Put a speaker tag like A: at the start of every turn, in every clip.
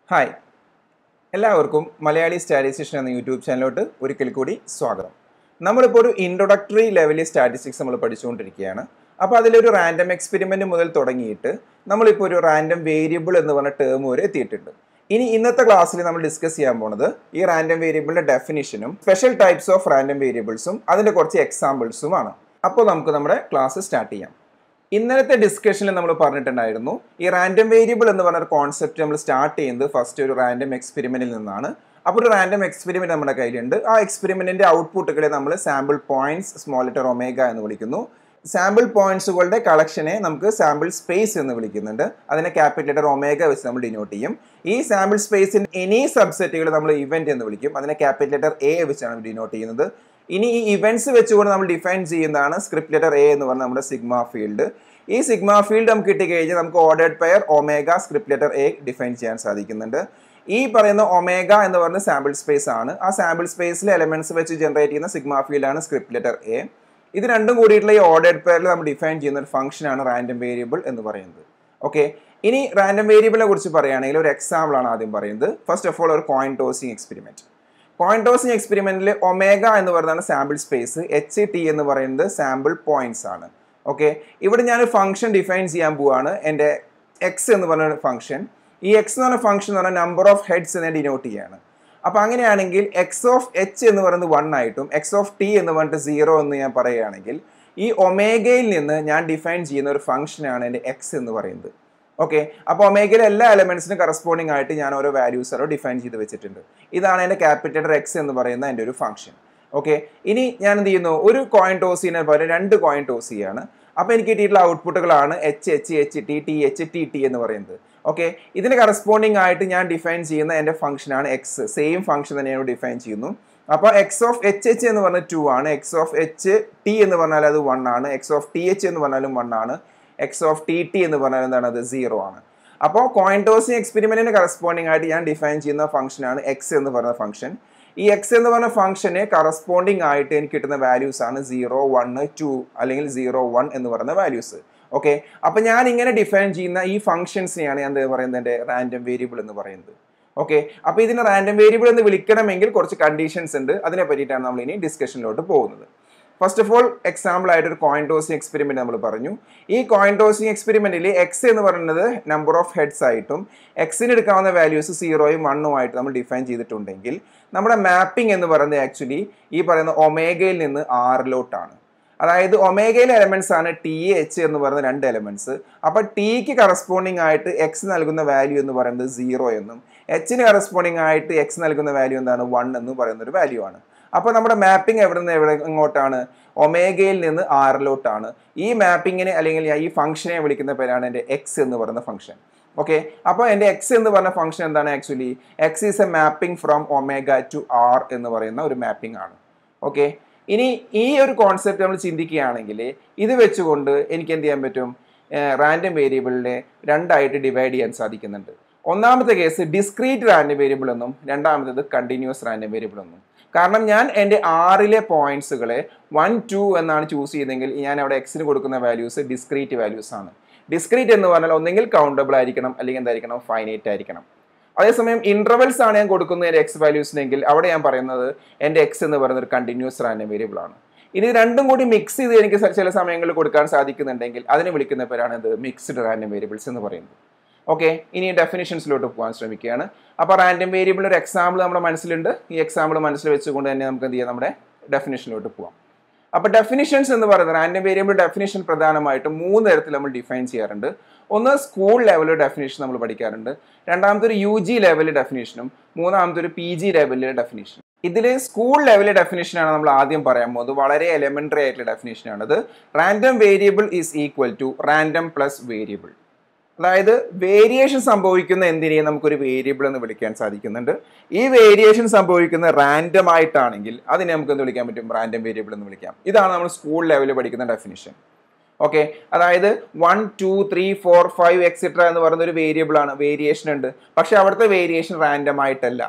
A: hi എല്ലാവർക്കും മലയാളി സ്റ്റാറ്റിസ്റ്റിക്ഷൻ എന്ന YouTube ചാനലിലോട്ട് ഒരിക്കൽ കൂടി സ്വാഗതം നമ്മളിപ്പോൾ ഒരു ഇൻട്രൊഡക്ടറി ലെവലിൽ സ്റ്റാറ്റിസ്റ്റിക്സ് നമ്മൾ പഠിച്ചുകൊണ്ടിരിക്കുകയാണ് അപ്പോൾ അതിലൊരു റാൻഡം എക്സ്പെരിമെൻ്റ് മുതൽ തുടങ്ങിയിട്ട് നമ്മളിപ്പോൾ ഒരു റാൻഡം വേരിയബിൾ എന്ന് പറഞ്ഞ ടേം വരെ എത്തിയിട്ടുണ്ട് ഇനി ഇന്നത്തെ ക്ലാസ്സിൽ നമ്മൾ ഡിസ്കസ് ചെയ്യാൻ പോണത് ഈ റാൻഡം വേരിയബിളിന്റെ ഡെഫിനിഷനും സ്പെഷ്യൽ ടൈപ്സ് ഓഫ് റാൻഡം വേരിയബിൾസും അതിന്റെ കുറച്ച് എക്സാമ്പിൾസുമാണ് അപ്പോൾ നമുക്ക് നമ്മുടെ ക്ലാസ് സ്റ്റാർട്ട് ചെയ്യാം ഇന്നലത്തെ ഡിസ്കഷനിൽ നമ്മൾ പറഞ്ഞിട്ടുണ്ടായിരുന്നു ഈ റാൻഡം വേരിയബിൾ എന്ന് പറഞ്ഞ ഒരു കോൺസെപ്റ്റ് നമ്മൾ സ്റ്റാർട്ട് ചെയ്യുന്നത് ഫസ്റ്റ് ഒരു റാൻഡം എക്സ്പെരിമെന്റിൽ നിന്നാണ് അപ്പോൾ ഒരു റാൻഡം എക്സ്പെരിമെന്റ് നമ്മുടെ കയ്യിലുണ്ട് ആ എക്സ്പെരിമെന്റിന്റെ ഔട്ട്പുട്ടുകളെ നമ്മൾ sample points small letter omega എന്ന് വിളിക്കുന്നു സാമ്പിൾ പോയിന്റ്സുകളുടെ കളക്ഷനെ നമുക്ക് സാമ്പിൾ സ്പേസ് എന്ന് വിളിക്കുന്നുണ്ട് അതിനെ ക്യാപിറ്റൽ ലെറ്റർ ഒമേഗ വെച്ച് നമ്മൾ ഡിനോട്ട് ചെയ്യും ഈ സാമ്പിൾ സ്പേസിന്റെ എനി സബ്സെറ്റുകൾ നമ്മൾ ഇവന്റ് എന്ന് വിളിക്കും അതിനെ ക്യാപിറ്റൽ ലെറ്റർ എ വെച്ചാണ് ഡിനോട്ട് ചെയ്യുന്നത് ഇനി ഈ ഇവന്റ്സ് വെച്ചുകൊണ്ട് നമ്മൾ ഡിഫൈൻ ചെയ്യുന്നതാണ് സ്ക്രിപ്റ്റ് ലെറ്റർ എ എന്ന് പറഞ്ഞ നമ്മുടെ സിഗ്മ ഫീൽഡ് ഈ സിഗ്മ ഫീൽഡ് നമുക്ക് കിട്ടിക്കഴിഞ്ഞാൽ നമുക്ക് ordered pair omega script letter A define ചെയ്യാൻ സാധിക്കുന്നുണ്ട് ഈ പറയുന്ന ഒമേഗ എന്ന് പറയുന്ന സാമ്പിൾ സ്പേസ് ആണ് ആ സാമ്പിൾ സ്പേസിലെ എലമെന്റ്സ് വെച്ച് ജനറേറ്റ് ചെയ്യുന്ന സിഗ്മ ഫീൽഡ് ആണ് സ്ക്രിപ്റ്റ് ലെറ്റർ എ ഇത് രണ്ടും കൂടിയിട്ടുള്ള ഈ ഓർഡേഡ് പെയറിൽ നമ്മൾ ഡിഫൈൻ ചെയ്യുന്ന ഒരു ഫംഗ്ഷൻ ആണ് റാൻഡം വേരിയബിൾ എന്ന് പറയുന്നത് ഓക്കെ ഇനി റാൻഡം വേരിയബിളിനെ കുറിച്ച് പറയുകയാണെങ്കിൽ ഒരു എക്സാമ്പിൾ ആണ് ആദ്യം പറയുന്നത് ഫസ്റ്റ് ഓഫ് ഓൾ ഒരു coin tossing experiment coin tossing എക്സ്പെരിമെന്റിൽ ഒമേഗ എന്ന് പറയുന്ന സാമ്പിൾ സ്പേസ് എച്ച് ടി എന്ന് പറയുന്നത് സാമ്പിൾ പോയിന്റ്സ് ആണ് ഓക്കെ ഇവിടെ ഞാൻ ഫംഗ്ഷൻ ഡിഫൈൻ ചെയ്യാൻ പോവാണ് എൻ്റെ എക്സ് എന്ന് പറഞ്ഞ ഫംഗ്ഷൻ ഈ എക്സ് എന്ന് പറഞ്ഞ ഫംഗ്ഷൻ എന്ന് പറഞ്ഞാൽ നമ്പർ ഓഫ് ഹെഡ്സ് എന്ന് ഡിനോട്ട് ചെയ്യാണ് അപ്പോൾ അങ്ങനെയാണെങ്കിൽ എക്സ് ഓഫ് എച്ച് എന്ന് പറയുന്നത് വൺ ആയിട്ടും എക്സ് ഓഫ് ടി എന്ന് പറഞ്ഞിട്ട് സീറോ എന്ന് ഞാൻ പറയുകയാണെങ്കിൽ ഈ ഒമേഗയിൽ നിന്ന് ഞാൻ ഡിഫൈൻ ചെയ്യുന്ന ഒരു ഫംഗ്ഷനാണ് എൻ്റെ എക്സ് എന്ന് പറയുന്നത് ഓക്കെ അപ്പോൾ ഒമേഗയിലെ എല്ലാ എലമെന്റ്സിനും കറസ്പോണ്ടിങ് ആയിട്ട് ഞാൻ ഓരോ വാല്യൂസ് ഓരോ ഡിഫൈൻ ചെയ്ത് വെച്ചിട്ടുണ്ട് ഇതാണ് എൻ്റെ ക്യാപിറ്റൽ എക്സ് എന്ന് പറയുന്ന എൻ്റെ ഒരു ഫംഗ്ഷൻ ഓക്കെ ഇനി ഞാൻ എന്ത് ചെയ്യുന്നു ഒരു കോയിൻ ടോസിനെ പോലെ രണ്ട് കോയിൻ ടോസ് ചെയ്യാണ് അപ്പോൾ എനിക്ക് കിട്ടിയിട്ടുള്ള ഔട്ട്പുട്ടുകളാണ് H H H T T H T T എന്ന് പറയുന്നത് ഓക്കെ ഇതിന് കറസ്പോണ്ടിങ് ആയിട്ട് ഞാൻ ഡിഫൈൻ ചെയ്യുന്ന എൻ്റെ ഫംഗ്ഷനാണ് എക്സ് സെയിം ഫംഗ്ഷൻ തന്നെയാണ് ഡിഫൈൻ ചെയ്യുന്നു അപ്പോൾ എക്സ് ഓഫ് എച്ച് എച്ച് എന്ന് പറഞ്ഞാൽ ടു ആണ് എക്സ് ഓഫ് എച്ച് ടി എന്ന് പറഞ്ഞാൽ അത് വൺ ആണ് എക്സ് ഓഫ് ടി എച്ച് എന്ന് പറഞ്ഞാലും വൺ ആണ് എക്സ് ഓഫ് ടി ടി എന്ന് പറഞ്ഞാൽ എന്താണ് അത് സീറോ ആണ് അപ്പോൾ കോയിൻ ടോസിങ് എക്സ്പെരിമെന്റിന് കറസ്പോണ്ടിങ് ആയിട്ട് ഞാൻ ഡിഫൈൻ ചെയ്യുന്ന ഫംഗ്ഷനാണ് എക്സ് എന്ന് പറയുന്ന ഫംഗ്ഷൻ ഈ എക്സ് എന്ന് പറഞ്ഞ ഫംഗ്ഷന് കറസ്പോണ്ടിങ് ആയിട്ട് എനിക്ക് കിട്ടുന്ന വാല്യൂസ് ആണ് സീറോ വൺ ടു അല്ലെങ്കിൽ സീറോ വൺ എന്ന് പറയുന്ന വാല്യൂസ് ഓക്കെ അപ്പം ഞാൻ ഇങ്ങനെ ഡിഫൈൻ ചെയ്യുന്ന ഈ ഫംഗ്ഷൻസിനെയാണ് ഞാൻ എന്താ പറയുന്നത് എൻ്റെ റാൻഡം വേരിയബിൾ എന്ന് പറയുന്നത് ഓക്കെ അപ്പോൾ ഇതിനെ റാൻഡം വേരിയബിൾ എന്ന് വിളിക്കണമെങ്കിൽ കുറച്ച് കണ്ടീഷൻസ് ഉണ്ട് അതിനെ പറ്റിയിട്ടാണ് നമ്മൾ ഇനി ഡിസ്കഷനിലോട്ട് പോകുന്നത് ഫസ്റ്റ് ഓഫ് ഓൾ എക്സാമ്പിൾ ആയിട്ട് ഒരു കോയിൻ ടോസിങ് എക്സ്പെരിമെന്റ് നമ്മൾ പറഞ്ഞു ഈ കോയിൻ ടോസിങ് എക്സ്പെരിമെന്റിൽ എക്സ് എന്ന് പറയുന്നത് നമ്പർ ഓഫ് ഹെഡ്സ് ആയിട്ടും എക്സിന് എടുക്കാവുന്ന വാല്യൂസ് സീറോയും വണ്ണും ആയിട്ട് നമ്മൾ ഡിഫൈൻ ചെയ്തിട്ടുണ്ടെങ്കിൽ നമ്മുടെ മാപ്പിംഗ് എന്ന് പറയുന്നത് ആക്ച്വലി ഈ പറയുന്ന ഒമേഗയിൽ നിന്ന് ആറിലോട്ടാണ് അതായത് ഒമേഗയിലെ എലമെന്റ്സ് ആണ് ടി എച്ച് എന്ന് പറയുന്ന രണ്ട് എലമെന്റ്സ് അപ്പോൾ ടിക്ക് കറസ്പോണ്ടിങ് ആയിട്ട് എക്സ് നൽകുന്ന വാല്യൂ എന്ന് പറയുന്നത് സീറോ എന്നും എച്ചിന് കറസ്പോണ്ടിങ് ആയിട്ട് എക്സ് നൽകുന്ന വാല്യൂ എന്താണ് വൺ എന്ന് പറയുന്ന ഒരു വാല്യൂ ആണ് അപ്പോൾ നമ്മുടെ മാപ്പിംഗ് എവിടെ നിന്ന് എവിടെ ഇങ്ങോട്ടാണ് ഒമേഗയിൽ നിന്ന് ആറിലോട്ടാണ് ഈ മാപ്പിങ്ങിനെ അല്ലെങ്കിൽ ഈ ഫംഗ്ഷനെ വിളിക്കുന്ന പേരാണ് എൻ്റെ എക്സ് എന്ന് പറയുന്ന ഫംഗ്ഷൻ ഓക്കെ അപ്പോൾ എൻ്റെ എക്സ് എന്ന് പറഞ്ഞ ഫംഗ്ഷൻ എന്താണ് actually X is a mapping from omega to R എന്ന് പറയുന്ന ഒരു മാപ്പിംഗ് ആണ് ഓക്കെ ഇനി ഈ ഒരു കോൺസെപ്റ്റ് നമ്മൾ ചിന്തിക്കുകയാണെങ്കിൽ ഇത് വെച്ചുകൊണ്ട് എനിക്ക് എന്ത് ചെയ്യാൻ പറ്റും റാൻഡം വേരിയബിളിനെ രണ്ടായിട്ട് ഡിവൈഡ് ചെയ്യാൻ സാധിക്കുന്നുണ്ട് ഒന്നാമത്തെ കേസ് ഡിസ്ക്രീറ്റ് റാൻഡം വേരിയബിൾ എന്നും രണ്ടാമത്തേത് കണ്ടിന്യൂസ് റാൻഡം വേരിയബിൾ എന്നും കാരണം ഞാൻ എൻ്റെ ആറിലെ പോയിന്റ്സുകളെ വൺ ടു എന്നാണ് ചൂസ് ചെയ്തെങ്കിൽ ഞാൻ അവിടെ എക്സിന് കൊടുക്കുന്ന വാല്യൂസ് ഡിസ്ക്രീറ്റ് വാല്യൂസ് ആണ് ഡിസ്ക്രീറ്റ് എന്ന് പറഞ്ഞാൽ ഒന്നെങ്കിൽ കൗണ്ടബിൾ ആയിരിക്കണം അല്ലെങ്കിൽ എന്തായിരിക്കണം ഫൈനൈറ്റ് ആയിരിക്കണം അതേസമയം ഇന്റർവെൽസ് ആണ് ഞാൻ കൊടുക്കുന്നത് എൻ്റെ എക്സ് വാല്യൂസിനെങ്കിൽ അവിടെ ഞാൻ പറയുന്നത് എൻ്റെ എക്സ് എന്ന് പറയുന്നത് ഒരു കണ്ടിന്യൂസ് റാൻഡം വേരിയബിൾ ആണ് ഇനി രണ്ടും കൂടി മിക്സ് ചെയ്ത് എനിക്ക് ചില സമയങ്ങളിൽ കൊടുക്കാൻ സാധിക്കുന്നുണ്ടെങ്കിൽ അതിനെ വിളിക്കുന്ന പേരാണ് ഇത് മിക്സ്ഡ് റാൻഡം വേരിയബിൾസ് എന്ന് പറയുന്നത് ഓക്കെ ഇനി ഡെഫിനിഷൻസിലോട്ട് പോകാൻ ശ്രമിക്കുകയാണ് അപ്പോൾ റാൻഡം വേരിയബിൾ ഒരു എക്സാമ്പിൾ നമ്മുടെ മനസ്സിലുണ്ട് ഈ എക്സാമ്പിൾ മനസ്സിൽ വെച്ചുകൊണ്ട് തന്നെ നമുക്ക് എന്ത് ചെയ്യാം നമ്മുടെ ഡെഫിനിഷനിലോട്ട് പോകാം അപ്പോൾ ഡെഫിനിഷൻസ് എന്ന് പറയുന്നത് റാൻഡം വേരിയബിൾ ഡെഫിനിഷൻ പ്രധാനമായിട്ടും മൂന്ന് തരത്തിൽ നമ്മൾ ഡിഫൈൻ ചെയ്യാറുണ്ട് ഒന്ന് സ്കൂൾ ലെവൽ ഡെഫിനേഷൻ നമ്മൾ പഠിക്കാറുണ്ട് രണ്ടാമത്തെ ഒരു യു ജി ലെവൽ ഡെഫിനേഷനും മൂന്നാമത്തെ ഒരു പി ജി ലെവലിലെ ഡെഫിനേഷൻ ഇതിൽ സ്കൂൾ ലെവലിലെ ഡെഫിനേഷനാണ് നമ്മൾ ആദ്യം പറയാൻ പോകുന്നത് വളരെ എലിമെന്ററി ആയിട്ടുള്ള ഡെഫിനേഷനാണ് അത് random variable is equal to random plus variable അതായത് വേരിയേഷൻ സംഭവിക്കുന്ന എന്തിനേയും നമുക്കൊരു വേരിയബിൾ എന്ന് വിളിക്കാൻ സാധിക്കുന്നുണ്ട് ഈ വേരിയേഷൻ സംഭവിക്കുന്ന റാൻഡം ആയിട്ടാണെങ്കിൽ അതിനെ നമുക്ക് എന്ത് വിളിക്കാൻ പറ്റും റാൻഡം വേരിയബിൾ എന്ന് വിളിക്കാം ഇതാണ് നമ്മൾ സ്കൂൾ ലെവലിൽ പഠിക്കുന്ന ഡെഫിനിഷൻ ഓക്കെ അതായത് one two three four five etcetera എന്ന് പറയുന്ന ഒരു വേരിയബിൾ ആണ് വേരിയേഷൻ ഉണ്ട് പക്ഷെ അവിടുത്തെ വേരിയേഷൻ റാൻഡം ആയിട്ടല്ല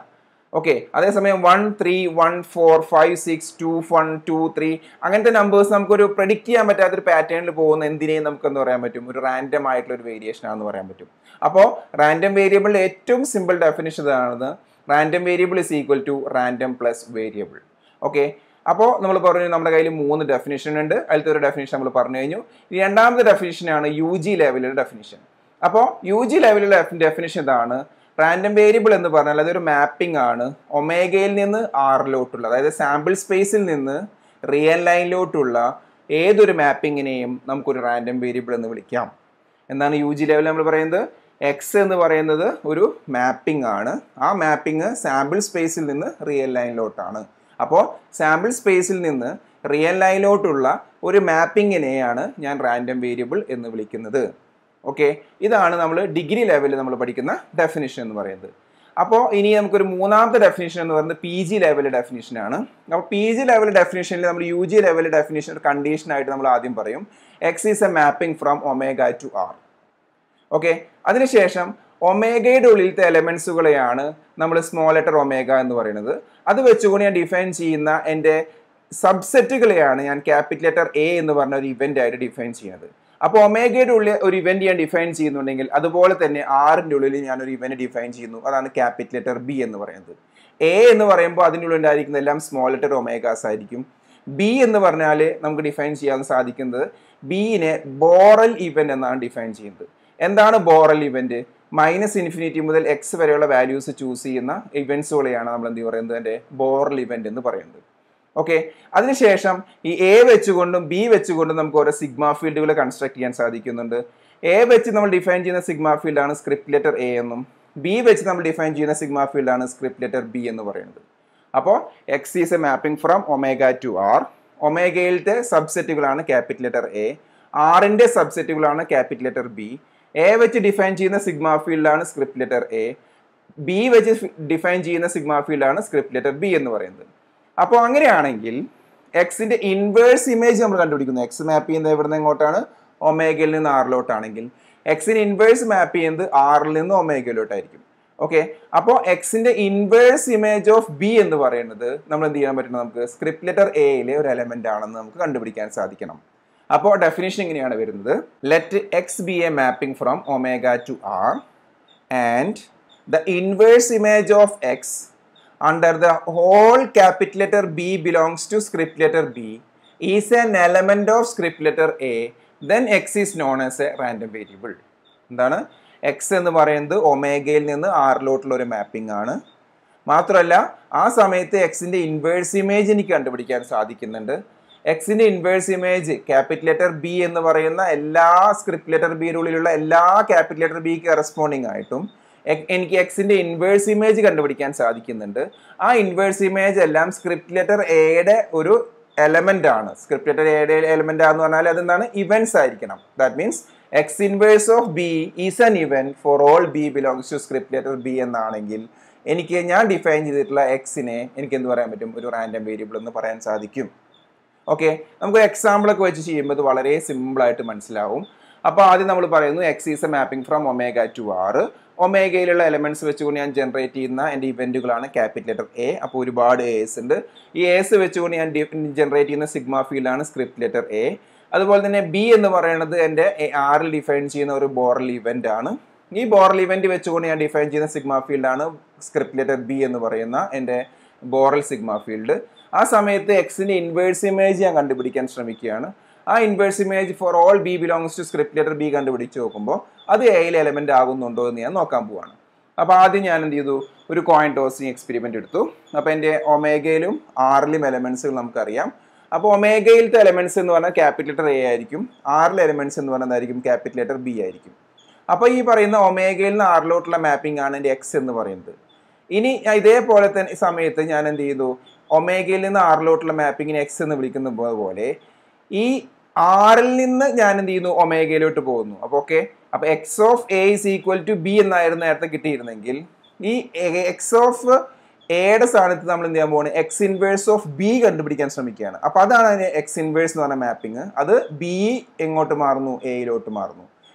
A: ഓക്കെ അതേസമയം one three one four five six two one two three അങ്ങനത്തെ നമ്പേഴ്സ് നമുക്കൊരു പ്രഡിക്റ്റ് ചെയ്യാൻ പറ്റാത്തൊരു പാറ്റേണിൽ പോകുന്ന എന്തിനേയും നമുക്ക് എന്ന് പറയാൻ പറ്റും ഒരു റാൻഡം ആയിട്ടുള്ള ഒരു വേരിയേഷൻ ആണെന്ന് പറയാൻ പറ്റും അപ്പോൾ റാൻഡം വേരിയബിളിന്റെ ഏറ്റവും സിമ്പിൾ ഡെഫിനിഷൻ ഇതാണ് random variable is equal to random plus variable okay അപ്പോൾ നമ്മൾ പറഞ്ഞു നമ്മുടെ കയ്യിൽ മൂന്ന് ഡെഫിനിഷൻ ഉണ്ട് അതിലത്തെ ഒരു ഡെഫിനിഷൻ നമ്മൾ പറഞ്ഞു കഴിഞ്ഞു ഇനി രണ്ടാമത്തെ ഡെഫിനിഷനാണ് യു ജി ലെവലിലെ ഡെഫിനിഷൻ അപ്പോൾ യു ജി ലെവലിലെ ഡെഫിനിഷൻ ഇതാണ് റാൻഡം വേരിയബിൾ എന്ന് പറഞ്ഞാൽ അതൊരു മാപ്പിംഗ് ആണ് ഒമേഗയിൽ നിന്ന് ആറിലോട്ടുള്ള അതായത് സാമ്പിൾ സ്പേസിൽ നിന്ന് റിയൽ ലൈനിലോട്ടുള്ള ഏതൊരു മാപ്പിങ്ങിനെയും നമുക്കൊരു റാൻഡം വേരിയബിൾ എന്ന് വിളിക്കാം എന്താണ് യു ജി ലെവലിൽ നമ്മൾ പറയുന്നത് എക്സ് എന്ന് പറയുന്നത് ഒരു മാപ്പിംഗ് ആണ് ആ മാപ്പിംഗ് സാമ്പിൾ സ്പേസിൽ നിന്ന് റിയൽ ലൈനിലോട്ടാണ് അപ്പോൾ സാമ്പിൾ സ്പേസിൽ നിന്ന് റിയൽ ലൈനിലോട്ടുള്ള ഒരു മാപ്പിങ്ങിനെയാണ് ഞാൻ റാൻഡം വേരിയബിൾ എന്ന് വിളിക്കുന്നത് ഓക്കെ ഇതാണ് നമ്മൾ ഡിഗ്രി ലെവലിൽ നമ്മൾ പഠിക്കുന്ന ഡെഫിനിഷൻ എന്ന് പറയുന്നത് അപ്പോൾ ഇനി നമുക്കൊരു മൂന്നാമത്തെ ഡെഫിനിഷൻ എന്ന് പറയുന്നത് പി ജി ലെവൽ ഡെഫിനിഷനാണ് അപ്പോൾ പി ജി ലെവൽ ഡെഫിനിഷനിൽ നമ്മൾ യു ജി ലെവൽ ഡെഫിനിഷൻ ഒരു കണ്ടീഷനായിട്ട് നമ്മൾ ആദ്യം പറയും X is a mapping from omega to R okay അതിനുശേഷം ഒമേഗയുടെ ഉള്ളിലത്തെ എലമെന്റ്സുകളെയാണ് നമ്മൾ സ്മോൾ ലെറ്റർ ഒമേഗ എന്ന് പറയുന്നത് അത് വെച്ചുകൊണ്ട് ഞാൻ ഡിഫൈൻ ചെയ്യുന്ന എൻ്റെ സബ്സെറ്റുകളെയാണ് ഞാൻ ക്യാപിറ്റൽ ലെറ്റർ എ എന്ന് പറഞ്ഞ ഒരു ഇവന്റ് ആയിട്ട് ഡിഫൈൻ ചെയ്യുന്നത് അപ്പോൾ ഒമേഗയുടെ ഉള്ളിൽ ഒരു ഇവന്റ് ഞാൻ ഡിഫൈൻ ചെയ്യുന്നുണ്ടെങ്കിൽ അതുപോലെ തന്നെ ആറിൻ്റെ ഉള്ളിൽ ഞാൻ ഒരു ഇവന്റ് ഡിഫൈൻ ചെയ്യുന്നു അതാണ് ക്യാപിറ്റൽ ലെറ്റർ ബി എന്ന് പറയുന്നത് എ എന്ന് പറയുമ്പോൾ അതിൻ്റെ ഉള്ളിൽ ഉണ്ടായിരിക്കുന്ന എല്ലാം സ്മോൾ ലെറ്റർ ഒമേഗാസ് ആയിരിക്കും ബി എന്ന് പറഞ്ഞാൽ നമുക്ക് ഡിഫൈൻ ചെയ്യാൻ സാധിക്കുന്നത് ബിനെ ബോറൽ ഇവന്റ് എന്നാണ് ഡിഫൈൻ ചെയ്യുന്നത് എന്താണ് ബോറൽ ഇവന്റ് മൈനസ് ഇൻഫിനിറ്റി മുതൽ എക്സ് വരെയുള്ള വാല്യൂസ് ചൂസ് ചെയ്യുന്ന ഇവന്റ്സുകളെയാണ് നമ്മൾ എന്ത് പറയുന്നത് എൻ്റെ ബോറൽ ഇവന്റ് എന്ന് പറയുന്നത് ഓക്കെ അതിനുശേഷം ഈ എ വെച്ചുകൊണ്ടും ബി വെച്ചുകൊണ്ടും നമുക്ക് ഓരോ സിഗ്മ ഫീൽഡുകൾ കൺസ്ട്രക്ട് ചെയ്യാൻ സാധിക്കുന്നുണ്ട് എ വെച്ച് നമ്മൾ ഡിഫൈൻ ചെയ്യുന്ന സിഗ്മ ഫീൽഡാണ് സ്ക്രിപ്റ്റ് ലെറ്റർ എ എന്നും ബി വെച്ച് നമ്മൾ ഡിഫൈൻ ചെയ്യുന്ന സിഗ്മ ഫീൽഡാണ് സ്ക്രിപ്റ്റ് ലെറ്റർ ബി എന്ന് പറയുന്നത് അപ്പോൾ X is a mapping from omega to R ഒമേഗയിലത്തെ സബ്സെറ്റുകളാണ് ക്യാപിറ്റൽ ലെറ്റർ എ ആറിൻ്റെ സബ്സെറ്റുകളാണ് ക്യാപിറ്റൽ ലെറ്റർ ബി എ വെച്ച് ഡിഫൈൻ ചെയ്യുന്ന സിഗ്മ ഫീൽഡാണ് സ്ക്രിപ്റ്റ് ലെറ്റർ എ ബി വെച്ച് ഡിഫൈൻ ചെയ്യുന്ന സിഗ്മ ഫീൽഡാണ് സ്ക്രിപ്റ്റ് ലെറ്റർ ബി എന്ന് പറയുന്നത് അപ്പോൾ അങ്ങനെയാണെങ്കിൽ എക്സിന്റെ ഇൻവേഴ്സ് ഇമേജ് നമ്മൾ കണ്ടുപിടിക്കുന്നു എക്സ് മാപ്പ് ചെയ്യുന്നത് എവിടെ നിന്ന് എങ്ങോട്ടാണ് ഒമേഗയിൽ നിന്ന് ആറിലോട്ടാണെങ്കിൽ എക്സിന് ഇൻവേഴ്സ് മാപ്പ് ചെയ്യുന്നത് ആറിൽ നിന്ന് ഒമേഗയിലോട്ടായിരിക്കും ഓക്കെ അപ്പോൾ എക്സിന്റെ ഇൻവേഴ്സ് ഇമേജ് ഓഫ് ബി എന്ന് പറയുന്നത് നമ്മൾ എന്ത് ചെയ്യാൻ പറ്റുന്നത് നമുക്ക് സ്ക്രിപ്റ്റ് ലെറ്റർ എയിലെ ഒരു എലമെന്റ് ആണെന്ന് നമുക്ക് കണ്ടുപിടിക്കാൻ സാധിക്കണം അപ്പോൾ ഡെഫിനേഷൻ ഇങ്ങനെയാണ് വരുന്നത് let X be a mapping from omega to R and the inverse image of X under the whole capital letter B belongs to script letter B is an element of script letter A then X is known as a random variable എന്താണ് X എന്ന് പറയുന്നത് ഒമേഗയിൽ നിന്ന് ആറിലോട്ടുള്ള ഒരു mapping ആണ് മാത്രമല്ല ആ സമയത്ത് എക്സിന്റെ ഇൻവേഴ്സ് ഇമേജ് എനിക്ക് കണ്ടുപിടിക്കാൻ സാധിക്കുന്നുണ്ട് എക്സിന്റെ inverse image capital letter B എന്ന് പറയുന്ന എല്ലാ സ്ക്രിപ്റ്റ് ലെറ്റർ ബിയുടെ ഉള്ളിലുള്ള എല്ലാ ക്യാപിറ്റൽ ലെറ്റർ ബി കറസ്പോണ്ടിങ് ആയിട്ടും എനിക്ക് എക്സിന്റെ ഇൻവേഴ്സ് ഇമേജ് കണ്ടുപിടിക്കാൻ സാധിക്കുന്നുണ്ട് ആ ഇൻവേഴ്സ് ഇമേജ് എല്ലാം സ്ക്രിപ്റ്റ് ലെറ്റർ എയുടെ ഒരു എലമെന്റ് ആണ് സ്ക്രിപ്റ്റ് ലെറ്റർ എയുടെ എലമെന്റ് ആണെന്ന് പറഞ്ഞാൽ അതെന്താണ് ഇവന്റ്സ് ആയിരിക്കണം that means X inverse of B is an event for all B belongs to script letter B എന്നാണെങ്കിൽ എനിക്ക് ഞാൻ ഡിഫൈൻ ചെയ്തിട്ടുള്ള എക്സിനെ എനിക്ക് എന്ത് പറയാൻ പറ്റും ഒരു റാൻഡം വേരിയബിൾ എന്ന് പറയാൻ സാധിക്കും ഓക്കെ നമുക്ക് എക്സാമ്പിൾ ഒക്കെ വെച്ച് ചെയ്യുമ്പോൾ ഇത് വളരെ സിമ്പിൾ ആയിട്ട് മനസ്സിലാവും അപ്പോൾ ആദ്യം നമ്മൾ പറയുന്നു X is a mapping from omega to R ഒമേഗയിലുള്ള എലമെന്റ്സ് വെച്ചുകൊണ്ട് ഞാൻ ജനറേറ്റ് ചെയ്യുന്ന എൻ്റെ ഇവന്റുകളാണ് ക്യാപിറ്റൽ ലെറ്റർ എ അപ്പോൾ ഒരുപാട് എസ് ഉണ്ട് ഈ എസ് വെച്ചുകൊണ്ട് ഞാൻ ജനറേറ്റ് ചെയ്യുന്ന സിഗ്മ ഫീൽഡാണ് സ്ക്രിപ്റ്റ് ലെറ്റർ എ അതുപോലെ തന്നെ ബി എന്ന് പറയുന്നത് എൻ്റെ ആറിൽ ഡിഫൈൻ ചെയ്യുന്ന ഒരു ബോറൽ ഇവന്റ് ആണ് ഈ ബോറൽ ഇവന്റ് വെച്ചുകൊണ്ട് ഞാൻ ഡിഫൈൻ ചെയ്യുന്ന സിഗ്മ ഫീൽഡാണ് സ്ക്രിപ്റ്റ് ലെറ്റർ ബി എന്ന് പറയുന്ന എൻ്റെ ബോറൽ സിഗ്മ ഫീൽഡ് ആ സമയത്ത് എക്സിന്റെ ഇൻവേഴ്സ് ഇമേജ് ഞാൻ കണ്ടുപിടിക്കാൻ ശ്രമിക്കുകയാണ് ആ inverse image for all B belongs to script letter B കണ്ടുപിടിച്ച് നോക്കുമ്പോൾ അത് എയിൽ എലമെന്റ് ആകുന്നുണ്ടോ എന്ന് ഞാൻ നോക്കാൻ പോവാണ് അപ്പോൾ ആദ്യം ഞാൻ എന്ത് ചെയ്തു ഒരു കോയിൻ ടോസിങ് എക്സ്പെരിമെന്റ് എടുത്തു അപ്പോൾ എൻ്റെ ഒമേഗയിലും ആറിലും എലമെന്റ്സുകൾ നമുക്കറിയാം അപ്പോൾ ഒമേഗയിലത്തെ എലമെന്റ്സ് എന്ന് പറഞ്ഞാൽ ക്യാപിറ്റൽ ലെറ്റർ എ ആയിരിക്കും ആറിലെ എലമെന്റ്സ് എന്ന് പറയുന്നതായിരിക്കും ക്യാപിറ്റൽ ലെറ്റർ ബി ആയിരിക്കും അപ്പോൾ ഈ പറയുന്ന ഒമേഗയിൽ നിന്ന് ആറിലോട്ടുള്ള മാപ്പിംഗ് ആണ് എൻ്റെ എക്സ് എന്ന് പറയുന്നത് ഇനി ഇതേപോലെ തന്നെ സമയത്ത് ഞാൻ എന്ത് ചെയ്തു ഒമേഗയിൽ നിന്ന് ആറിലോട്ടുള്ള മാപ്പിങ്ങിന് എക്സ് എന്ന് വിളിക്കുന്ന പോലെ ഈ ആറിൽ നിന്ന് ഞാൻ എന്ത് ചെയ്യുന്നു ഒമേഗയിലോട്ട് പോകുന്നു അപ്പോൾ ഓക്കെ അപ്പോൾ X of A is equal to B എന്നായിരുന്നു നേരത്തെ കിട്ടിയിരുന്നെങ്കിൽ ഈ എക്സ് ഓഫ് എയുടെ സ്ഥാനത്ത് നമ്മൾ എന്ത് ചെയ്യാൻ പോകുന്നത് എക്സ് ഇൻവേഴ്സ് ഓഫ് ബി കണ്ടുപിടിക്കാൻ ശ്രമിക്കുകയാണ് അപ്പോൾ അതാണ് അതിന് എക്സ് ഇൻവേഴ്സ് എന്ന് പറഞ്ഞ മാപ്പിംഗ് അത് ബി എങ്ങോട്ട് മാറുന്നു എയിലോട്ട് മാറുന്നു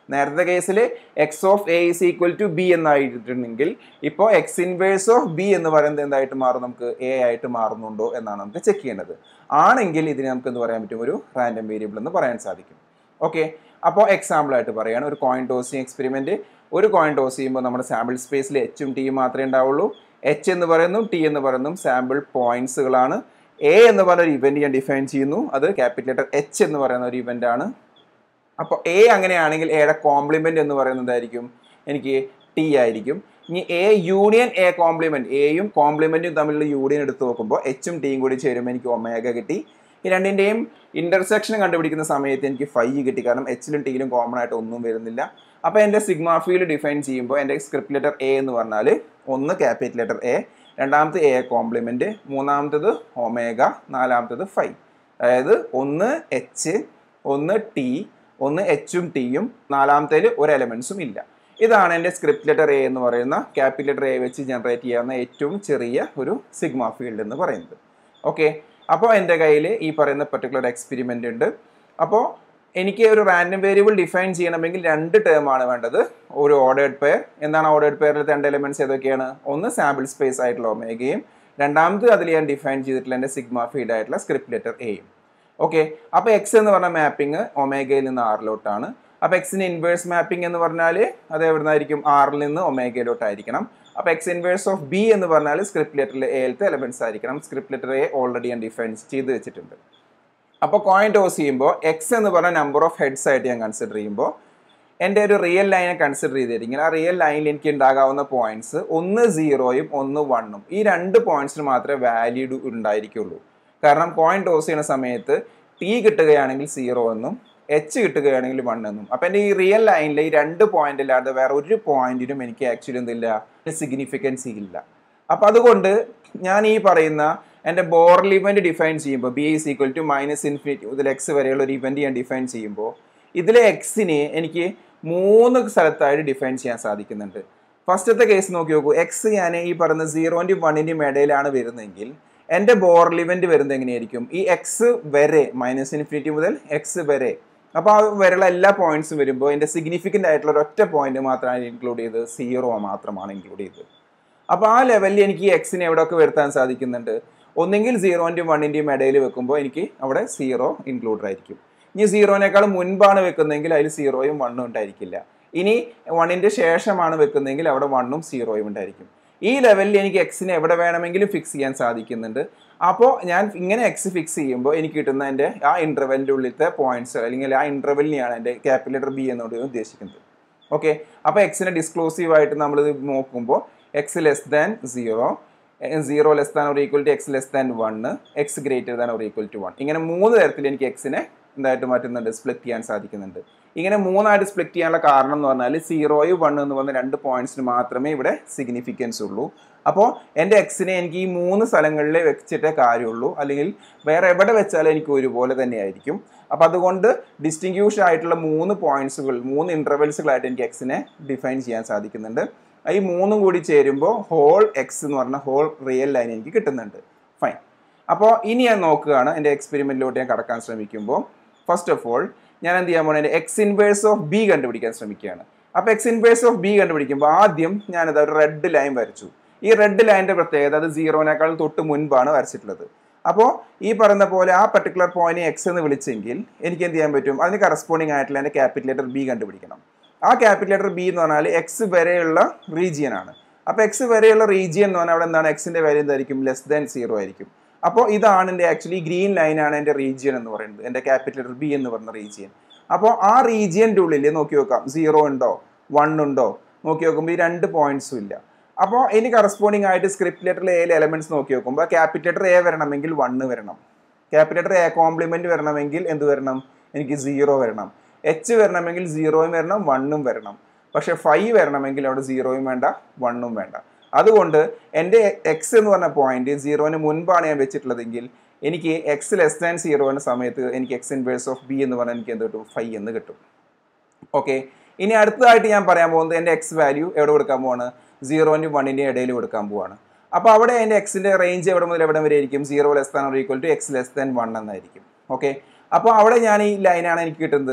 A: നേരത്തെ കേസിൽ X of A is equal to B എന്നായിട്ടുണ്ടെങ്കിൽ ഇപ്പോൾ എക്സ് ഇൻവേഴ്സ് ഓഫ് ബി എന്ന് പറയുന്നത് എന്തായിട്ട് മാറും നമുക്ക് എ ആയിട്ട് മാറുന്നുണ്ടോ എന്നാണ് നമുക്ക് ചെക്ക് ചെയ്യേണ്ടത് ആണെങ്കിൽ ഇതിനെ നമുക്ക് എന്ത് പറയാൻ പറ്റും ഒരു റാൻഡം വേരിയബിൾ എന്ന് പറയാൻ സാധിക്കും ഓക്കെ അപ്പോൾ എക്സാമ്പിൾ ആയിട്ട് പറയുകയാണ് ഒരു കോയിൻ ടോസിങ് എക്സ്പെരിമെന്റ് ഒരു കോയിൻ ടോസ് ചെയ്യുമ്പോൾ നമ്മുടെ സാമ്പിൾ സ്പേസിൽ എച്ചും ടിയും മാത്രമേ ഉണ്ടാവുള്ളൂ എച്ച് എന്ന് പറയുന്നതും ടി എന്ന് പറയുന്നതും സാമ്പിൾ പോയിന്റ്സുകളാണ് എ എന്ന് പറയുന്ന ഒരു ഇവന്റ് ഞാൻ ഡിഫൈൻ ചെയ്യുന്നു അത് ക്യാപിറ്റൽ ലെറ്റർ എച്ച് എന്ന് പറയുന്ന ഒരു ഇവന്റ് ആണ് അപ്പോൾ എ അങ്ങനെയാണെങ്കിൽ എയുടെ കോംപ്ലിമെന്റ് എന്ന് പറയുന്നതായിരിക്കും എനിക്ക് ടി ആയിരിക്കും ഇനി എ യൂണിയൻ എ കോംപ്ലിമെന്റ് എയും കോംപ്ലിമെന്റും തമ്മിലുള്ള യൂണിയൻ എടുത്ത് നോക്കുമ്പോൾ എച്ചും ടിയും കൂടി ചേരുമ്പോൾ എനിക്ക് ഒമേഗ കിട്ടി ഈ രണ്ടിൻ്റെയും ഇന്റർസെക്ഷൻ കണ്ടുപിടിക്കുന്ന സമയത്ത് എനിക്ക് ഫൈവ് കിട്ടി കാരണം എച്ചിലും ടിയിലും കോമൺ ആയിട്ട് ഒന്നും വരുന്നില്ല അപ്പോൾ എൻ്റെ സിഗ്മ ഫീൽഡ് ഡിഫൈൻ ചെയ്യുമ്പോൾ എൻ്റെ സ്ക്രിപ്റ്റ് ലെറ്റർ എ എന്ന് പറഞ്ഞാൽ ഒന്ന് ക്യാപിറ്റൽ ലെറ്റർ എ രണ്ടാമത്തെ എ കോംപ്ലിമെന്റ് മൂന്നാമത്തത് ഒമേഗ നാലാമത്തത് ഫൈവ് അതായത് ഒന്ന് എച്ച് ഒന്ന് ടി ഒന്ന് എച്ചും ടിയും നാലാമത്തേൽ ഒരു എലമെന്റ്സും ഇല്ല ഇതാണ് എൻ്റെ സ്ക്രിപ്റ്റ് ലെറ്റർ എ എന്ന് പറയുന്ന ക്യാപിറ്റൽ ലെറ്റർ എ വെച്ച് ജനറേറ്റ് ചെയ്യാവുന്ന ഏറ്റവും ചെറിയ ഒരു സിഗ്മ ഫീൽഡ് എന്ന് പറയുന്നത് ഓക്കെ അപ്പോൾ എൻ്റെ കയ്യിൽ ഈ പറയുന്ന പെർട്ടിക്കുലർ എക്സ്പെരിമെൻ്റ് ഉണ്ട് അപ്പോൾ എനിക്ക് ഒരു റാൻഡം വേരിയബിൾ ഡിഫൈൻ ചെയ്യണമെങ്കിൽ രണ്ട് ടേം ആണ് വേണ്ടത് ഒരു ഓർഡേഡ് പെയർ എന്താണ് ഓർഡേഡ് പെയറിൽ രണ്ട് എലമെന്റ്സ് ഏതൊക്കെയാണ് ഒന്ന് സാമ്പിൾ സ്പേസ് ആയിട്ടുള്ള ഒമേഗയും രണ്ടാമത് അതിൽ ഞാൻ ഡിഫൈൻ ചെയ്തിട്ടുള്ള എൻ്റെ സിഗ്മ ഫീൽഡ് ആയിട്ടുള്ള സ്ക്രിപ്റ്റ് ലെറ്റർ എയും ഓക്കെ അപ്പോൾ എക്സ് എന്ന് പറഞ്ഞ മാപ്പിംഗ് ഒമേഗയിൽ നിന്ന് ആറിലോട്ടാണ് അപ്പോൾ എക്സിന് ഇൻവേഴ്സ് മാപ്പിംഗ് എന്ന് പറഞ്ഞാൽ അത് എവിടുന്നായിരിക്കും ആറിൽ നിന്ന് ഒമേഗയിലോട്ടായിരിക്കണം അപ്പോൾ എക്സ് ഇൻവേഴ്സ് ഓഫ് ബി എന്ന് പറഞ്ഞാൽ സ്ക്രിപ്റ്റ് ലെറ്ററിൽ എയിലത്തെ എലമെന്റ്സ് ആയിരിക്കണം സ്ക്രിപ്റ്റ് ലെറ്റർ എ ഓൾറെഡി ഞാൻ ഡിഫൈൻ ചെയ്ത് വെച്ചിട്ടുണ്ട് അപ്പോൾ കോയിൻ ടോസ് ചെയ്യുമ്പോൾ എക്സ് എന്ന് പറഞ്ഞ നമ്പർ ഓഫ് ഹെഡ്സ് ആയിട്ട് ഞാൻ കൺസിഡർ ചെയ്യുമ്പോൾ എൻ്റെ ഒരു റിയൽ ലൈനെ കൺസിഡർ ചെയ്തിരിക്കുന്നത് ആ റിയൽ ലൈനിൽ എനിക്ക് ഉണ്ടാകാവുന്ന പോയിന്റ്സ് ഒന്ന് സീറോയും ഒന്ന് വണ്ണും ഈ രണ്ട് പോയിന്റ്സിന് മാത്രമേ വാല്യൂഡ് ഉണ്ടായിരിക്കുള്ളൂ കാരണം കോയിൻ ടോസ് ചെയ്യുന്ന സമയത്ത് ടി കിട്ടുകയാണെങ്കിൽ സീറോ എന്നും എച്ച് കിട്ടുകയാണെങ്കിൽ വൺ എന്നും അപ്പം എൻ്റെ ഈ റിയൽ ലൈനിൽ ഈ രണ്ട് പോയിന്റ് അല്ലാതെ വേറെ ഒരു പോയിന്റിനും എനിക്ക് ആക്ച്വലി എന്തില്ല സിഗ്നിഫിക്കൻസ് ഇല്ല അപ്പം അതുകൊണ്ട് ഞാൻ ഈ പറയുന്ന എൻ്റെ ബോറൽ ഇവന്റ് ഡിഫൈൻ ചെയ്യുമ്പോൾ B is equal to minus infinity മുതൽ എക്സ് വരെയുള്ള ഒരു ഇവന്റ് ഞാൻ ഡിഫൈൻ ചെയ്യുമ്പോൾ ഇതിലെ എക്സിനെ എനിക്ക് മൂന്ന് സ്ഥലത്തായിട്ട് ഡിഫൈൻ ചെയ്യാൻ സാധിക്കുന്നുണ്ട് ഫസ്റ്റത്തെ കേസ് നോക്കി നോക്കൂ എക്സ് ഞാൻ ഈ പറയുന്ന സീറോൻ്റെയും വണ്ണിൻ്റെയും ഇടയിലാണ് വരുന്നതെങ്കിൽ എൻ്റെ ബോറൽ ഇവന്റ് വരുന്നത് എങ്ങനെയായിരിക്കും ഈ എക്സ് വരെ മൈനസ് ഇൻഫിനിറ്റി മുതൽ എക്സ് വരെ അപ്പോൾ ആ വരെയുള്ള എല്ലാ പോയിന്റ്സും വരുമ്പോൾ എൻ്റെ സിഗ്നിഫിക്കൻ്റ് ആയിട്ടുള്ള ഒരു ഒറ്റ പോയിന്റ് മാത്രമാണ് ഇൻക്ലൂഡ് ചെയ്തത് സീറോ മാത്രമാണ് ഇൻക്ലൂഡ് ചെയ്തത് അപ്പോൾ ആ ലെവലിൽ എനിക്ക് ഈ എക്സിനെ എവിടെയൊക്കെ വരുത്താൻ സാധിക്കുന്നുണ്ട് ഒന്നെങ്കിൽ സീറോൻ്റെയും വണ്ണിൻ്റെയും ഇടയിൽ വെക്കുമ്പോൾ എനിക്ക് അവിടെ സീറോ ഇൻക്ലൂഡഡ് ആയിരിക്കും ഇനി സീറോനേക്കാൾ മുൻപാണ് വെക്കുന്നതെങ്കിൽ അതിൽ സീറോയും വണ്ണും ഉണ്ടായിരിക്കില്ല ഇനി വണ്ണിൻ്റെ ശേഷമാണ് വെക്കുന്നതെങ്കിൽ അവിടെ വണ്ണും സീറോയും ഉണ്ടായിരിക്കും ഈ ലെവലിൽ എനിക്ക് എക്സിനെ എവിടെ വേണമെങ്കിലും ഫിക്സ് ചെയ്യാൻ സാധിക്കുന്നുണ്ട് അപ്പോൾ ഞാൻ ഇങ്ങനെ എക്സ് ഫിക്സ് ചെയ്യുമ്പോൾ എനിക്ക് കിട്ടുന്ന എൻ്റെ ആ ഇൻ്റർവെല്ലിൻ്റെ ഉള്ളിലത്തെ പോയിന്റ്സ് അല്ലെങ്കിൽ ആ ഇൻ്റർവെല്ലിനെയാണ് എൻ്റെ ക്യാപിറ്റൽ ബി എന്നോട് ഉദ്ദേശിക്കുന്നത് ഓക്കെ അപ്പോൾ എക്സിനെ ഡിസ്ക്ലോസീവ് ആയിട്ട് നമ്മൾ നോക്കുമ്പോൾ x less than zero zero less than ഒരു equal to x less than one x greater than ഒരു ഈക്വൽ ടു വൺ ഇങ്ങനെ മൂന്ന് തരത്തിൽ എനിക്ക് എക്സിനെ എന്തായിട്ട് മാറ്റുന്നുണ്ട് സ്പ്ലിറ്റ് ചെയ്യാൻ സാധിക്കുന്നുണ്ട് ഇങ്ങനെ മൂന്നായിട്ട് സ്പ്ലിറ്റ് ചെയ്യാനുള്ള കാരണം എന്ന് പറഞ്ഞാൽ സീറോയും വൺ എന്ന് പറഞ്ഞ രണ്ട് പോയിന്റ്സിന് മാത്രമേ ഇവിടെ സിഗ്നിഫിക്കൻസ് ഉള്ളൂ അപ്പോൾ എൻ്റെ എക്സിനെ എനിക്ക് ഈ മൂന്ന് സ്ഥലങ്ങളിൽ വെച്ചിട്ടേ കാര്യമുള്ളൂ അല്ലെങ്കിൽ വേറെ എവിടെ വെച്ചാലും എനിക്ക് ഒരുപോലെ തന്നെയായിരിക്കും അപ്പോൾ അതുകൊണ്ട് ഡിസ്റ്റിങ്ക്യൂഷ് ആയിട്ടുള്ള മൂന്ന് പോയിന്റ്സുകൾ മൂന്ന് ഇൻ്റർവെൽസുകളായിട്ട് എനിക്ക് എക്സിനെ ഡിഫൈൻ ചെയ്യാൻ സാധിക്കുന്നുണ്ട് ഈ മൂന്നും കൂടി ചേരുമ്പോൾ ഹോൾ എക്സ് എന്ന് പറഞ്ഞ ഹോൾ റിയൽ ലൈൻ എനിക്ക് കിട്ടുന്നുണ്ട് ഫൈൻ അപ്പോൾ ഇനി ഞാൻ നോക്കുകയാണ് എൻ്റെ എക്സ്പെരിമെൻറ്റിലോട്ട് ഞാൻ കടക്കാൻ ശ്രമിക്കുമ്പോൾ ഫസ്റ്റ് ഓഫ് ഓൾ ഞാൻ എന്ത് ചെയ്യാൻ പോകുന്നത് എൻ്റെ എക്സ് ഇൻവേഴ്സ് ഓഫ് ബി കണ്ടുപിടിക്കാൻ ശ്രമിക്കുകയാണ് അപ്പോൾ എക്സ് ഇൻവേഴ്സ് ഓഫ് ബി കണ്ടുപിടിക്കുമ്പോൾ ആദ്യം ഞാനത് ഒരു റെഡ് ലൈൻ വരച്ചു ഈ റെഡ് ലൈനിൻ്റെ പ്രത്യേകത അത് സീറോനേക്കാൾ തൊട്ട് മുൻപാണ് വരച്ചിട്ടുള്ളത് അപ്പോൾ ഈ പറയുന്ന പോലെ ആ പർട്ടിക്കുലർ പോയിന്റ് എക്സ് എന്ന് വിളിച്ചെങ്കിൽ എനിക്ക് എന്ത് ചെയ്യാൻ പറ്റും അതിന് കറസ്പോണ്ടിങ് ആയിട്ടുള്ള എൻ്റെ ക്യാപിറ്റൽ ലെറ്റർ ബി കണ്ടുപിടിക്കണം ആ ക്യാപിറ്റൽ ലെറ്റർ ബി എന്ന് പറഞ്ഞാൽ എക്സ് വരെയുള്ള റീജിയൻ ആണ് അപ്പോൾ എക്സ് വരെയുള്ള റീജിയൻ എന്ന് പറഞ്ഞാൽ അവിടെ എന്താണ് എക്സിൻ്റെ വാല്യൂ എന്തായിരിക്കും ലെസ് ദാൻ സീറോ ആയിരിക്കും അപ്പോൾ ഇതാണ് എൻ്റെ ആക്ച്വലി ഗ്രീൻ ലൈനാണ് എൻ്റെ റീജിയൻ എന്ന് പറയുന്നത് എൻ്റെ ക്യാപിറ്റൽ ലെറ്റർ ബി എന്ന് പറയുന്ന റീജിയൻ അപ്പോൾ ആ റീജിയൻ്റെ ഉള്ളിൽ നോക്കി നോക്കാം സീറോ ഉണ്ടോ വൺ ഉണ്ടോ നോക്കി നോക്കുമ്പോൾ ഈ രണ്ട് പോയിന്റ്സും ഇല്ല അപ്പോൾ ഇനി കറസ്പോണ്ടിങ് ആയിട്ട് സ്ക്രിപ്റ്റ് ലെറ്ററിൽ എ എലമെന്റ്സ് നോക്കി നോക്കുമ്പോൾ ക്യാപിറ്റൽ ലെറ്റർ എ വരണമെങ്കിൽ വണ്ണ് വരണം ക്യാപിറ്റൽ ലെറ്റർ എ കോംപ്ലിമെന്റ് വരണമെങ്കിൽ എന്ത് വരണം എനിക്ക് സീറോ വരണം എച്ച് വരണമെങ്കിൽ സീറോയും വരണം വണ്ണും വരണം പക്ഷെ ഫൈവ് വരണമെങ്കിൽ അവിടെ സീറോയും വേണ്ട വണ്ണും വേണ്ട അതുകൊണ്ട് എൻ്റെ എക്സ് എന്ന് പറഞ്ഞ പോയിന്റ് സീറോന് മുൻപാണ് ഞാൻ വെച്ചിട്ടുള്ളതെങ്കിൽ എനിക്ക് എക്സ് ലെസ് ദാൻ സീറോൻ്റെ സമയത്ത് എനിക്ക് എക്സ് ഇൻവേഴ്സ് ഓഫ് ബി എന്ന് പറഞ്ഞാൽ എനിക്ക് എന്ത് കിട്ടും ഫൈവ് എന്ന് കിട്ടും ഓക്കെ ഇനി അടുത്തതായിട്ട് ഞാൻ പറയാൻ പോകുന്നത് എൻ്റെ എക്സ് വാല്യൂ എവിടെ കൊടുക്കാൻ പോവാണ് സീറോൻ്റെയും വണ്ണിൻ്റെയും ഇടയിൽ കൊടുക്കാൻ പോവാണ് അപ്പോൾ അവിടെ എൻ്റെ എക്സിൻ്റെ റേഞ്ച് എവിടെ മുതൽ എവിടെ വരെ ആയിരിക്കും zero less than or equal to x less than one എന്നായിരിക്കും ഓക്കെ അപ്പോൾ അവിടെ ഞാൻ ഈ ലൈനാണ് എനിക്ക് കിട്ടുന്നത്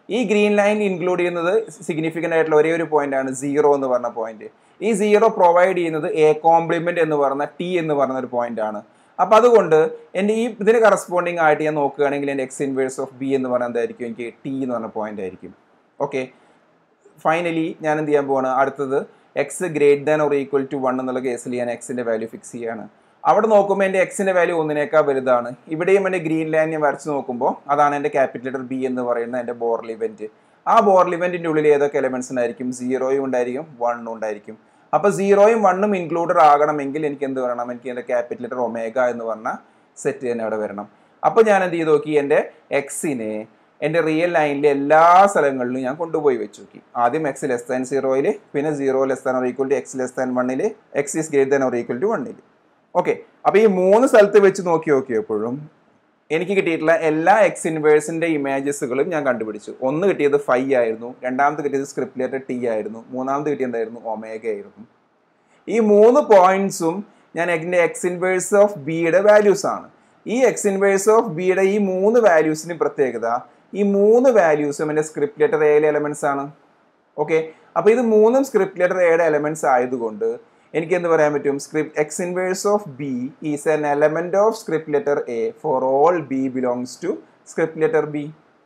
A: ഈ ഗ്രീൻ ലൈൻ ഇൻക്ലൂഡ് ചെയ്യുന്നത് സിഗ്നിഫിക്കൻ്റ് ആയിട്ടുള്ള ഒരേ ഒരു പോയിന്റ് ആണ് സീറോ എന്ന് പറഞ്ഞ പോയിന്റ് ഈ സീറോ പ്രൊവൈഡ് ചെയ്യുന്നത് എ കോംപ്ലിമെന്റ് എന്ന് പറഞ്ഞ ടി എന്ന് പറഞ്ഞ ഒരു പോയിന്റ് ആണ് അപ്പൊ അതുകൊണ്ട് എൻ്റെ ഈ ഇതിന് കറസ്പോണ്ടിങ് ആയിട്ട് ഞാൻ നോക്കുകയാണെങ്കിൽ എൻ്റെ എക്സ് ഇൻവേഴ്സ് ഓഫ് ബി എന്ന് പറഞ്ഞാൽ എന്തായിരിക്കും എനിക്ക് ടി എന്ന് പറഞ്ഞ പോയിന്റ് ആയിരിക്കും ഓക്കെ ഫൈനലി ഞാൻ എന്ത് ചെയ്യാൻ പോവാണ് അടുത്തത് x great than or equal to one എന്നുള്ള കേസിൽ ഞാൻ എക്സിന്റെ വാല്യൂ ഫിക്സ് ചെയ്യാണ് അവിടെ നോക്കുമ്പോൾ എൻ്റെ എക്സിന്റെ വാല്യൂ ഒന്നിനേക്കാൾ വലുതാണ് ഇവിടെയും എൻ്റെ ഗ്രീൻ ലൈൻ ഞാൻ വരച്ച് നോക്കുമ്പോൾ അതാണ് എൻ്റെ ക്യാപിറ്റൽ ലെറ്റർ ബി എന്ന് പറയുന്ന എൻ്റെ ബോർൽ ഇവന്റ് ആ ബോർൽ ഇവന്റിന്റെ ഉള്ളിൽ ഏതൊക്കെ എലമെന്റ്സ് ഉണ്ടായിരിക്കും സീറോയും ഉണ്ടായിരിക്കും വണ്ണും ഉണ്ടായിരിക്കും അപ്പൊ സീറോയും വണ്ണും ഇൻക്ലൂഡഡ് ആകണമെങ്കിൽ എനിക്ക് എന്ത് വരണം എനിക്ക് എൻ്റെ ക്യാപിറ്റൽ ലെറ്റർ ഒമേഗ എന്ന് പറഞ്ഞ സെറ്റ് തന്നെ അവിടെ വരണം അപ്പോൾ ഞാൻ എന്ത് ചെയ്ത് നോക്കി എൻ്റെ എക്സിനെ എൻ്റെ റിയൽ ലൈനിലെ എല്ലാ സ്ഥലങ്ങളിലും ഞാൻ കൊണ്ടുപോയി വെച്ച് നോക്കി ആദ്യം എക്സ് ലെസ് ദാൻ സീറോയിൽ പിന്നെ zero less than or equal to x less than വണ്ണിൽ x is great than or equal to വണ്ണിൽ ഓക്കെ അപ്പോൾ ഈ മൂന്ന് സ്ഥലത്ത് വെച്ച് നോക്കി നോക്കിയപ്പോഴും എനിക്ക് കിട്ടിയിട്ടുള്ള എല്ലാ എക്സ് ഇൻവേഴ്സിന്റെ ഇമേജസുകളും ഞാൻ കണ്ടുപിടിച്ചു ഒന്ന് കിട്ടിയത് ഫൈ ആയിരുന്നു രണ്ടാമത് കിട്ടിയത് സ്ക്രിപ്റ്റ് ലെറ്റർ ടി ആയിരുന്നു മൂന്നാമത് കിട്ടിയത് എന്തായിരുന്നു ഒമേഗ ആയിരുന്നു ഈ മൂന്ന് പോയിന്റ്സും ഞാൻ എൻ്റെ എക്സ് ഇൻവേഴ്സ് ഓഫ് ബിയുടെ വാല്യൂസ് ആണ് ഈ എക്സ് ഇൻവേഴ്സ് ഓഫ് ബിയുടെ ഈ മൂന്ന് വാല്യൂസിന് പ്രത്യേകത ഈ മൂന്ന് വാല്യൂസും എൻ്റെ സ്ക്രിപ്റ്റ് ലെറ്റർ എയിലെ എലമെന്റ്സ് ആണ് ഓക്കെ അപ്പോൾ ഇത് മൂന്നും സ്ക്രിപ്റ്റ് ലെറ്റർ എയുടെ എലമെന്റ്സ് ആയതുകൊണ്ട് എനിക്ക് എന്ത് പറയാൻ പറ്റും script x inverse of B is an element of script letter A for all B belongs to script letter B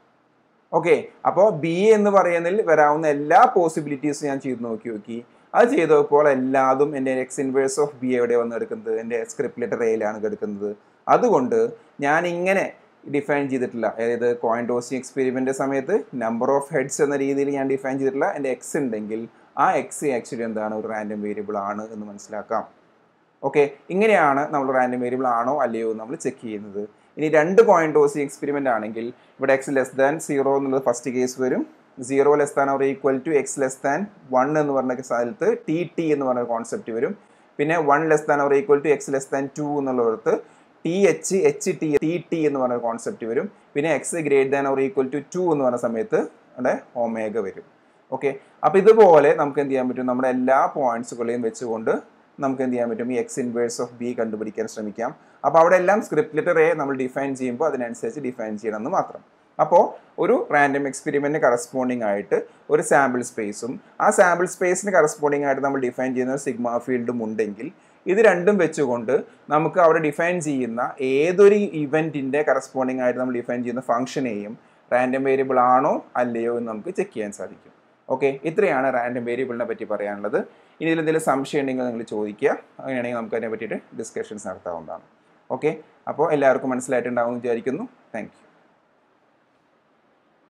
A: okay അപ്പോൾ ബി എന്ന് പറയുന്നതിൽ വരാവുന്ന എല്ലാ പോസിബിലിറ്റീസും ഞാൻ ചെയ്ത് നോക്കി നോക്കി അത് ചെയ്തപ്പോൾ എല്ലാതും എൻ്റെ എക്സ് ഇൻവേഴ്സ് ഓഫ് ബി എവിടെ വന്ന് എടുക്കുന്നത് എൻ്റെ സ്ക്രിപ്റ്റ് ലെറ്റർ എയിലാണ് എടുക്കുന്നത് അതുകൊണ്ട് ഞാൻ ഇങ്ങനെ ഡിഫൈൻ ചെയ്തിട്ടില്ല അതായത് കോയിൻ ടോസിങ് എക്സ്പെരിമെൻ്റ് സമയത്ത് നമ്പർ ഓഫ് ഹെഡ്സ് എന്ന രീതിയിൽ ഞാൻ ഡിഫൈൻ ചെയ്തിട്ടില്ല എൻ്റെ എക്സ് ഉണ്ടെങ്കിൽ ആ എക്സ് ആക്ച്വലി എന്താണ് ഒരു റാൻഡം വേരിയബിൾ ആണ് എന്ന് മനസ്സിലാക്കാം ഓക്കെ ഇങ്ങനെയാണ് നമ്മൾ റാൻഡം വേരിയബിൾ ആണോ അല്ലയോ എന്ന് നമ്മൾ ചെക്ക് ചെയ്യുന്നത് ഇനി രണ്ട് കോയിൻ ടോസിങ് എക്സ്പെരിമെൻ്റ് ആണെങ്കിൽ ഇവിടെ എക്സ് ലെസ് ദാൻ സീറോ എന്നുള്ളത് ഫസ്റ്റ് കേസ് വരും zero less than or equal to x less than one എന്ന് പറഞ്ഞ സ്ഥലത്ത് ടി ടി എന്ന് പറഞ്ഞ കോൺസെപ്റ്റ് വരും പിന്നെ one less than or equal to x less than two എന്നുള്ളിടത്ത് T H H T T T എന്ന് പറഞ്ഞ കോൺസെപ്റ്റ് വരും പിന്നെ x great than or equal to two എന്ന് പറഞ്ഞ സമയത്ത് അവിടെ ഒമേഗ വരും ഓക്കെ അപ്പോൾ ഇതുപോലെ നമുക്ക് എന്ത് ചെയ്യാൻ പറ്റും നമ്മുടെ എല്ലാ പോയിന്റ്സുകളെയും വെച്ചുകൊണ്ട് നമുക്ക് എന്ത് ചെയ്യാൻ പറ്റും ഈ എക്സ് ഇൻവേഴ്സ് ഓഫ് ബി കണ്ടുപിടിക്കാൻ ശ്രമിക്കാം അപ്പോൾ അവിടെ എല്ലാം സ്ക്രിപ്റ്റ് ലെറ്റർ എ നമ്മൾ ഡിഫൈൻ ചെയ്യുമ്പോൾ അതിനനുസരിച്ച് ഡിഫൈൻ ചെയ്യണമെന്ന് മാത്രം അപ്പോൾ ഒരു റാൻഡം എക്സ്പെരിമെൻറ്റിന് കറസ്പോണ്ടിങ് ആയിട്ട് ഒരു സാമ്പിൾ സ്പേസും ആ സാമ്പിൾ സ്പേസിന് കറസ്പോണ്ടിങ് ആയിട്ട് നമ്മൾ ഡിഫൈൻ ചെയ്യുന്ന സിഗ്മ ഫീൽഡും ഉണ്ടെങ്കിൽ ഇത് രണ്ടും വെച്ചുകൊണ്ട് നമുക്ക് അവിടെ ഡിഫൈൻ ചെയ്യുന്ന ഏതൊരു ഇവൻറ്റിൻ്റെ കറസ്പോണ്ടിങ് ആയിട്ട് നമ്മൾ ഡിഫൈൻ ചെയ്യുന്ന ഫംഗ്ഷനെയും റാൻഡം വേരിയബിൾ ആണോ അല്ലയോ എന്ന് നമുക്ക് ചെക്ക് ചെയ്യാൻ സാധിക്കും ഓക്കെ ഇത്രയാണ് റാൻഡം വേരിയബിളിനെ പറ്റി പറയാനുള്ളത് ഇനി ഇതിൽ എന്തെങ്കിലും സംശയം ഉണ്ടെങ്കിൽ നിങ്ങൾ ചോദിക്കുക അങ്ങനെയാണെങ്കിൽ നമുക്ക് അതിനെ പറ്റിയിട്ട് ഡിസ്കഷൻസ് നടത്താവുന്നതാണ് ഓക്കെ അപ്പോൾ എല്ലാവർക്കും മനസ്സിലായിട്ടുണ്ടാവും എന്ന് വിചാരിക്കുന്നു താങ്ക്